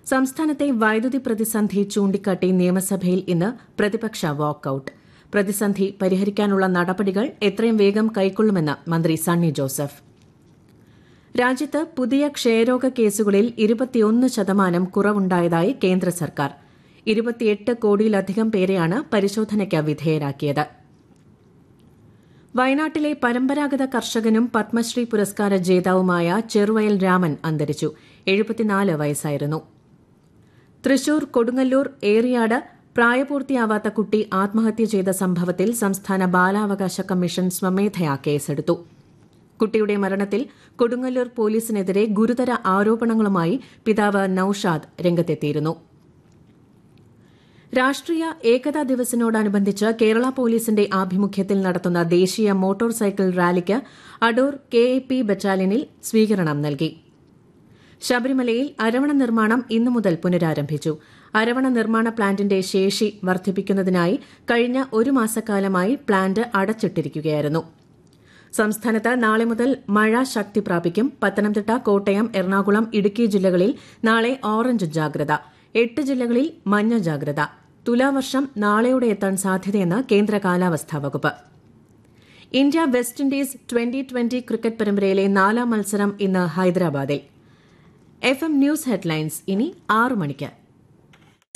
സംസ്ഥാനത്തെ വൈദ്യുതി പ്രതിസന്ധി ചൂണ്ടിക്കാട്ടി നിയമസഭയിൽ ഇന്ന് പ്രതിപക്ഷ വാക്കൌട്ട് പ്രതിസന്ധി പരിഹരിക്കാനുള്ള നടപടികൾ എത്രയും വേഗം കൈക്കൊള്ളുമെന്ന് മന്ത്രി സണ്ണി ജോസഫ് രാജ്യത്ത് പുതിയ ക്ഷയരോഗ കേസുകളിൽ ഇരുപത്തിയൊന്ന് ശതമാനം കുറവുണ്ടായതായി കേന്ദ്ര സർക്കാർ ഇരുപത്തിയെട്ട് കോടിയിലധികം പേരെയാണ് പരിശോധനയ്ക്ക് വിധേയരാക്കിയത് വയനാട്ടിലെ പരമ്പരാഗത കർഷകനും പത്മശ്രീ പുരസ്കാര ജേതാവുമായ ചെറുവയൽ രാമൻ അന്തരിച്ചു എഴുപത്തിനാല് വയസ്സായിരുന്നു തൃശൂർ കൊടുങ്ങല്ലൂർ ഏറിയാട് പ്രായപൂർത്തിയാവാത്ത കുട്ടി ആത്മഹത്യ ചെയ്ത സംഭവത്തിൽ സംസ്ഥാന ബാലാവകാശ കമ്മീഷൻ സ്വമേധയാ കേസെടുത്തു കുട്ടിയുടെ മരണത്തിൽ കൊടുങ്ങല്ലൂർ പോലീസിനെതിരെ ഗുരുതര ആരോപണങ്ങളുമായി പിതാവ് നൌഷാദ് രംഗത്തെത്തിയിരുന്നു രാഷ്ട്രീയ ഏകതാ ദിവസിനോടനുബന്ധിച്ച് കേരള പോലീസിന്റെ ആഭിമുഖ്യത്തിൽ നടത്തുന്ന ദേശീയ മോട്ടോർ സൈക്കിൾ റാലിക്ക് അടൂർ കെ എ പി ബറ്റാലിയനിൽ സ്വീകരണം നൽകി ശബരിമലയിൽ അരവണ നിർമ്മാണം ഇന്നു മുതൽ പുനരാരംഭിച്ചു അരവണ നിർമ്മാണ പ്ലാന്റിന്റെ ശേഷി വർദ്ധിപ്പിക്കുന്നതിനായി കഴിഞ്ഞ ഒരു മാസക്കാലമായി പ്ലാന്റ് അടച്ചിട്ടിരിക്കുകയായിരുന്നു സംസ്ഥാനത്ത് നാളെ മുതൽ മഴ ശക്തി പ്രാപിക്കും പത്തനംതിട്ട കോട്ടയം എറണാകുളം ഇടുക്കി ജില്ലകളിൽ നാളെ ഓറഞ്ച് ജാഗ്രത എട്ട് ജില്ലകളിൽ മഞ്ഞ ജാഗ്രത തുലാവർഷം നാളെയോടെ എത്താൻ സാധ്യതയെന്ന് കേന്ദ്ര കാലാവസ്ഥാ വകുപ്പ് India West Indies twenty twenty cricket പരമ്പരയിലെ നാലാം മത്സരം ഇന്ന് ഹൈദരാബാദിൽ എഫ് എം ന്യൂസ് ഹെഡ്ലൈൻസ് ഇനി ആറു മണിക്ക്